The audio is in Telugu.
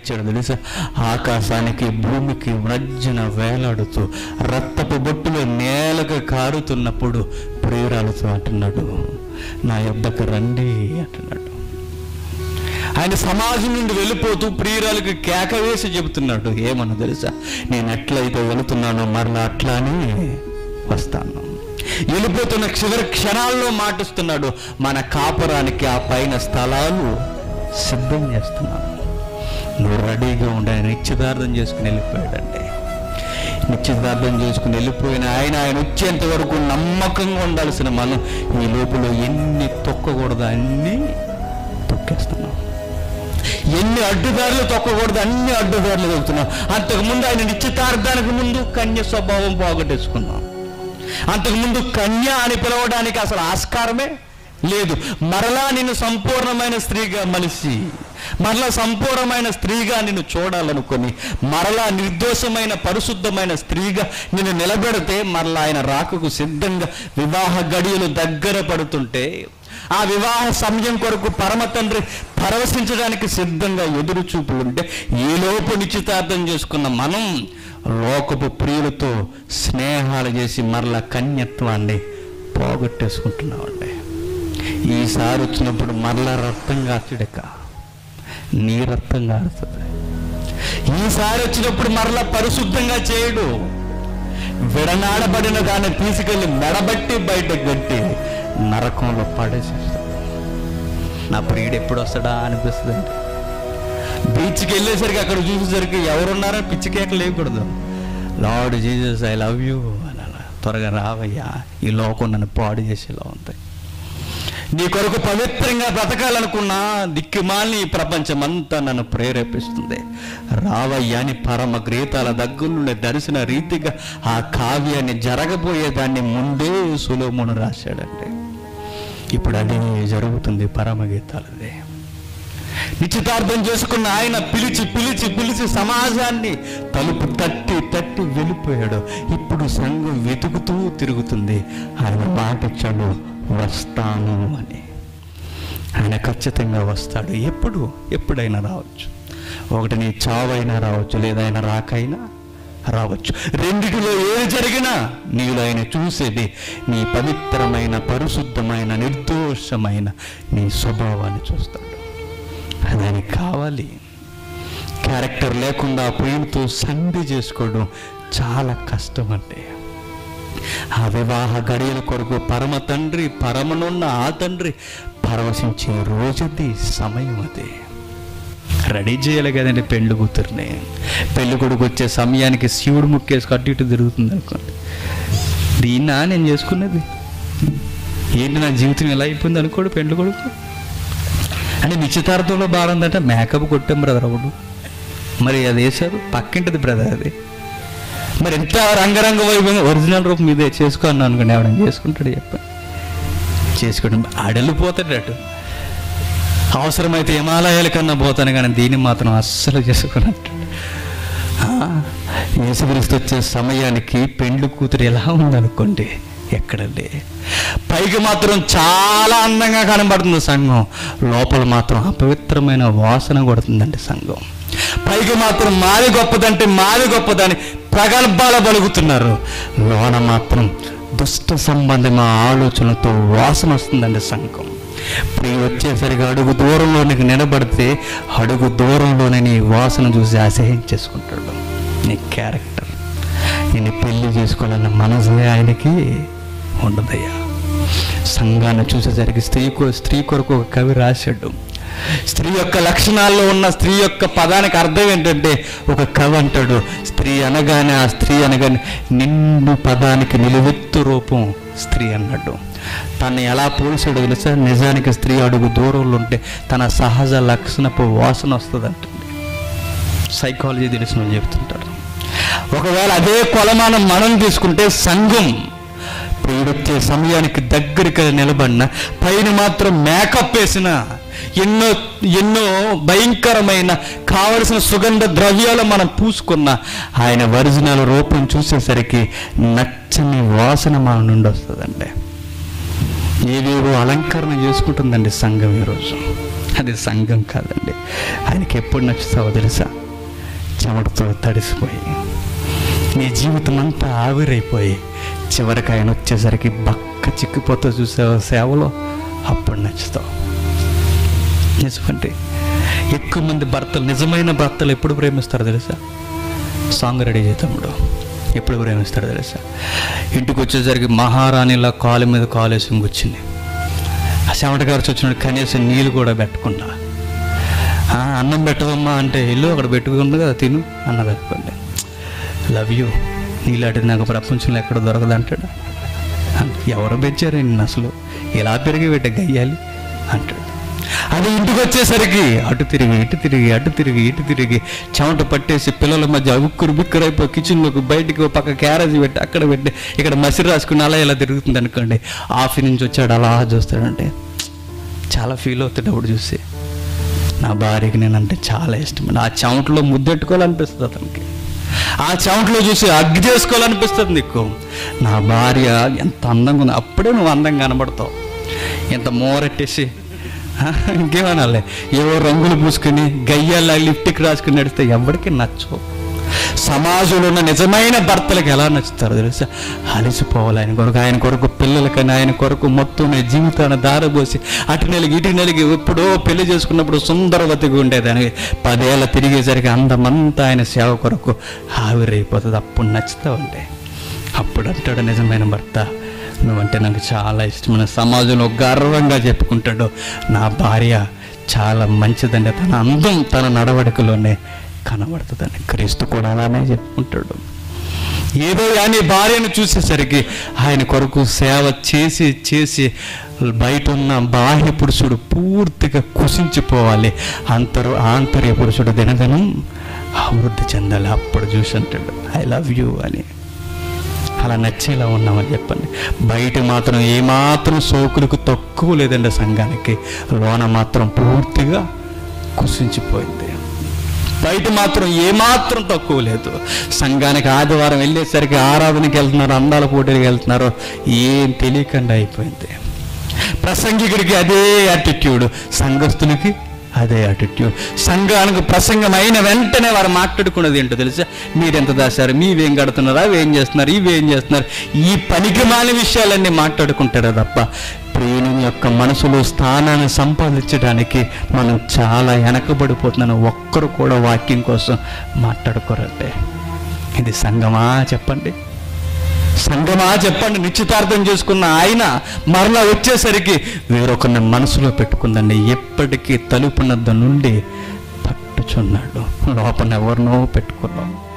ఇచ్చాడు తెలుసా ఆకాశానికి భూమికి మధ్యన వేలాడుతూ రక్తపు బొట్టులు నేలకు కారుతున్నప్పుడు ప్రియురాలతో అంటున్నాడు నా యొద్దకు రండి అంటున్నాడు ఆయన సమాజం నుండి వెళ్ళిపోతూ ప్రియురాలకు కేక వేసి చెబుతున్నాడు ఏమన్నా తెలుసా నేను ఎట్లయితే వెళుతున్నానో మరలా అట్లానే వస్తాను వెళ్ళిపోతున్న చివరి క్షణాల్లో మాటిస్తున్నాడు మన కాపురానికి ఆ పైన స్థలాలు సిద్ధం చేస్తున్నాను నువ్వు రెడీగా ఉండి ఆయన నిశ్చితార్థం చేసుకుని వెళ్ళిపోయాడండి నిశ్చితార్థం చేసుకుని వెళ్ళిపోయిన ఆయన ఆయన వచ్చేంత వరకు నమ్మకంగా ఉండాల్సిన మనం ఈ లోపల ఎన్ని తొక్కకూడదు అన్నీ తొక్కేస్తున్నాం ఎన్ని అడ్డుదారులు తొక్కకూడదు అన్ని అడ్డుదారులు తొక్కుతున్నాం అంతకుముందు ఆయన నిశ్చితార్థానికి ముందు కన్య స్వభావం పోగొట్టేసుకున్నాం అంతకుముందు కన్య అని పిలవడానికి అసలు ఆస్కారమే లేదు మరలా నిన్ను సంపూర్ణమైన స్త్రీగా మలిసి మరలా సంపూర్ణమైన స్త్రీగా నిన్ను చూడాలనుకొని మరలా నిర్దోషమైన పరిశుద్ధమైన స్త్రీగా నిన్ను నిలబెడితే మరలా ఆయన రాకకు సిద్ధంగా వివాహ గడియలు దగ్గర పడుతుంటే ఆ వివాహ సమయం కొరకు పరమ తండ్రి పరవశించడానికి సిద్ధంగా ఎదురు చూపులుంటే ఈ లోపు నిశ్చితార్థం చేసుకున్న మనం లోకపు ప్రియులతో స్నేహాలు చేసి మరలా కన్యత్వాన్ని పోగొట్టేసుకుంటున్నామండి ఈసారి వచ్చినప్పుడు మరలా రక్తం కాచుడక నీ రక్తం కారుతుంది ఈసారి వచ్చినప్పుడు మరలా పరిశుద్ధంగా చేయడు విడనాడబడిన దాన్ని తీసుకెళ్లి మెడబట్టి బయట గట్టి నరకంలో పడేసేస్తాడు నా ప్రియుడు ఎప్పుడు వస్తాడా అనిపిస్తుందండి బీచ్కి వెళ్ళేసరికి అక్కడ చూసేసరికి ఎవరున్నారో పిచ్చి కేక లేకూడదు lord Jesus I love you అనాల త్వరగా రావయ్యా ఈ లోకం నన్ను పాడు చేసేలా ఉంది నీ కొరకు పవిత్రంగా బ్రతకాలనుకున్నా దిక్కుమాలి ఈ ప్రపంచం అంతా నన్ను ప్రేరేపిస్తుంది రావయ్యా అని పరమ గ్రీతాల దగ్గరుండే దర్శన రీతిగా ఆ కావ్యాన్ని జరగబోయేదాన్ని ముందే సులోమును రాశాడండి ఇప్పుడు అదే జరుగుతుంది పరమగీతాలదే నిశ్చితార్థం చేసుకున్న ఆయన పిలిచి పిలిచి పిలిచి సమాజాన్ని తలుపు తట్టి తట్టి వెళ్ళిపోయాడు ఇప్పుడు సంఘం వెతుకుతూ తిరుగుతుంది ఆయన మాట ఇచ్చాడు వస్తాను అని ఆయన ఖచ్చితంగా వస్తాడు ఎప్పుడు ఎప్పుడైనా రావచ్చు ఒకటి నీ చావైనా రావచ్చు లేదా ఆయన రాకైనా రావచ్చు రెండిటిలో ఏది జరిగినా నీలో ఆయన చూసేది నీ పవిత్రమైన పరిశుద్ధమైన నిర్దోషమైన నీ స్వభావాన్ని చూస్తాడు అది ఆయనకి కావాలి క్యారెక్టర్ లేకుండా ప్రియులతో సంధి చేసుకోవడం చాలా కష్టం అండి ఆ వివాహ గడియల కొరకు పరమ తండ్రి పరమనున్న ఆ తండ్రి పరవశించే రోజుది సమయం అది రెడీ చేయాలి కదండి పెళ్లి కూతుర్ని పెళ్లి కొడుకు వచ్చే సమయానికి శివుడు ముక్కేసి అటు ఇటు తిరుగుతుంది అనుకోండి దీన్నా నేను చేసుకున్నది ఏంటి నా జీవితం ఎలా అయిపోయింది అనుకోడు పెళ్లి కొడుకు అంటే నిశ్చితార్థంలో బాగుందంటే మేకప్ కొట్టాం బ్రదర్ ఒకడు మరి అది వేశారు పక్కింటిది బ్రదర్ అది మరి ఎంత రంగరంగ వైభవంగా ఒరిజినల్ రూపం మీదే చేసుకో అన్నా అనుకోండి ఎవడని చేసుకుంటాడు చెప్ప చేసుకోవడం ఆడెళ్ళిపోతాడు అటు అవసరమైతే హిమాలయాల కన్నా పోతాను కానీ దీన్ని మాత్రం అస్సలు చేసుకున్నట్టు యేసుక్రీస్తు వచ్చే సమయానికి పెండ్లు కూతురు ఎలా ఉందనుకోండి ఎక్కడండి పైకి మాత్రం చాలా అందంగా కనబడుతుంది సంఘం లోపల మాత్రం అపవిత్రమైన వాసన కొడుతుందండి సంఘం పైకి మాత్రం మాది గొప్పదంటే మాది గొప్పదని ప్రగల్భాల పలుకుతున్నారు లోన మాత్రం దుష్ట సంబంధమైన ఆలోచనలతో వాసన వస్తుందండి సంఘం ప్రియ వచ్చేసరికి అడుగు దూరంలోనికి నిలబడితే అడుగు దూరంలోనే నీ వాసన చూసి అసహ్యం చేసుకుంటాడు నీ క్యారెక్టర్ నేను పెళ్లి చేసుకోవాలన్న మనసే ఆయనకి ఉండదయ్యా సంఘాన్ని చూసేసరికి స్త్రీ కొ- స్త్రీ కొరకు ఒక కవి రాశాడు స్త్రీ యొక్క లక్షణాల్లో ఉన్న స్త్రీ యొక్క పదానికి అర్థం ఏంటంటే ఒక కవి అంటాడు స్త్రీ అనగానే ఆ స్త్రీ అనగానే నిండు పదానికి నిలువెత్తు రూపం స్త్రీ అన్నాడు తను ఎలా పోల్చాడు తెలుసా నిజానికి స్త్రీ అడుగు దూరంలో ఉంటే తన సహజ లక్షణపు వాసన వస్తుందంటుంది సైకాలజీ తెలిసిన వాళ్ళు చెప్తుంటారు ఒకవేళ అదే కొలమానం మనం తీసుకుంటే సంఘం ప్రియుడొచ్చే సమయానికి దగ్గరికి నిలబడిన పైన మాత్రం మేకప్ వేసిన ఎన్నో ఎన్నో భయంకరమైన కావలసిన సుగంధ ద్రవ్యాలు మనం పూసుకున్న ఆయన ఒరిజినల్ రూపం చూసేసరికి నచ్చని వాసన మన నుండి వస్తుందండి ఏవేవో అలంకరణ చేసుకుంటుందండి సంఘం ఈరోజు అది సంఘం కాదండి ఆయనకి ఎప్పుడు నచ్చుతావో తెలుసా చెమటతో తడిసిపోయి నీ జీవితం అంతా ఆవిరైపోయి చివరికి ఆయన వచ్చేసరికి బక్క చిక్కిపోతూ చూసావు సేవలో అప్పుడు నచ్చుతావు నిజమండి ఎక్కువ మంది భర్తలు నిజమైన భర్తలు ఎప్పుడు ప్రేమిస్తారో తెలుసా సాంగ్ రెడీ చేతమ్ముడు ఎప్పుడు ప్రేమిస్తారో తెలుసా ఇంటికి వచ్చేసరికి మహారాణిలా కాలు మీద కాలు వేసి కూర్చుంది ఆ చెమట గారు వచ్చినప్పుడు కనీసం నీళ్ళు కూడా పెట్టకుండా "ఆ, అన్నం పెట్టదమ్మా అంటే ఇల్లు అక్కడ పెట్టుకుంది కదా తిను అన్నది అనుకోండి లవ్ యూ నీలాంటిది నాకు ప్రపంచంలో ఎక్కడ దొరకదు అంటాడు అంటే ఎవరు పెంచారు నిన్ను అసలు ఎలా పెరిగి పెట్ట గయ్యాలి అంటాడు అది ఇంటికి వచ్చేసరికి అటు తిరిగి ఇటు తిరిగి అటు తిరిగి ఇటు తిరిగి చెమట పట్టేసి పిల్లల మధ్య ఉక్కురు బిక్కురైపోయి కిచెన్లోకి బయటికి ఓ పక్క క్యారేజ్ పెట్టి అక్కడ పెట్టి ఇక్కడ మసిరి రాసుకుని అలా ఇలా తిరుగుతుంది అనుకోండి ఆఫీ నుంచి వచ్చాడు అలా చూస్తాడంటే చాలా ఫీల్ అవుతాడు అప్పుడు చూసి నా భార్యకి నేనంటే చాలా ఇష్టం ఆ చెమటలో ముద్దెట్టుకోవాలనిపిస్తుంది అతనికి ఆ చెమటలో చూసి అగ్గి చేసుకోవాలనిపిస్తుంది నీకు నా భార్య ఎంత అందంగా ఉంది అప్పుడే నువ్వు అందంగా కనబడతావు ఎంత మోరెట్టేసి ఆ, ఇంకేమనాలి ఏవో రంగులు పూసుకుని గయ్యాల లిప్టిక్ రాసుకుని నడిస్తే ఎవరికి నచ్చవు సమాజంలో ఉన్న నిజమైన భర్తలకు ఎలా నచ్చుతారో తెలుసా అలసిపోవాలి ఆయన కొరకు ఆయన కొరకు పిల్లలకని ఆయన కొరకు మొత్తం నీ జీవితాన్ని దారబోసి అటు నెలిగి ఇటు నెలిగి ఎప్పుడో పెళ్లి చేసుకున్నప్పుడు సుందరవతిగా ఉండేదానికి పదేళ్ళ తిరిగేసరికి అందమంతా ఆయన సేవ కొరకు ఆవిరైపోతుంది అప్పుడు నచ్చుతావండి అప్పుడు అంటాడు నిజమైన భర్త నువ్వంటే నాకు చాలా ఇష్టమైన సమాజంలో గర్వంగా చెప్పుకుంటాడు నా భార్య చాలా మంచిదండి తన అందం తన నడవడికలోనే కనబడుతుందని క్రీస్తు కూడా అలానే చెప్పుకుంటాడు ఏదో కానీ భార్యను చూసేసరికి ఆయన కొరకు సేవ చేసి చేసి బయట ఉన్న బాహ్య పురుషుడు పూర్తిగా కుసించిపోవాలి అంతరు ఆంతర్య పురుషుడు దినదినం అభివృద్ధి చెందాలి అప్పుడు చూసి అంటాడు ఐ లవ్ యూ అని అలా నచ్చేలా ఉన్నామని చెప్పండి బయట మాత్రం ఏమాత్రం సోకులకు తక్కువ లేదండి సంఘానికి లోన మాత్రం పూర్తిగా కుసించిపోయింది బయట మాత్రం ఏమాత్రం తక్కువ లేదు సంఘానికి ఆదివారం వెళ్ళేసరికి ఆరాధనకి వెళ్తున్నారు అందాల పోటీలకు వెళ్తున్నారు ఏం తెలియకుండా అయిపోయింది ప్రసంగికుడికి అదే యాటిట్యూడ్ సంఘస్థులకి అదే యాటిట్యూడ్ సంఘానికి ప్రసంగం అయిన వెంటనే వారు మాట్లాడుకున్నది ఏంటో తెలుసా మీరెంత దాశారు మీవేం కడుతున్నారు అవి ఏం చేస్తున్నారు ఇవి ఏం చేస్తున్నారు ఈ పనికి మాని విషయాలన్నీ మాట్లాడుకుంటారు తప్ప ప్రియుని యొక్క మనసులో స్థానాన్ని సంపాదించడానికి మనం చాలా వెనకబడిపోతున్నాను ఒక్కరు కూడా వాక్యం కోసం మాట్లాడుకోరంటే ఇది సంగమా చెప్పండి సంగమా చెప్పండి నిశ్చితార్థం చేసుకున్న ఆయన మరలా వచ్చేసరికి వేరొకరిని మనసులో పెట్టుకుందండి ఎప్పటికీ తలుపునద్ద నుండి పట్టుచున్నాడు లోపల ఎవరినో పెట్టుకున్నాం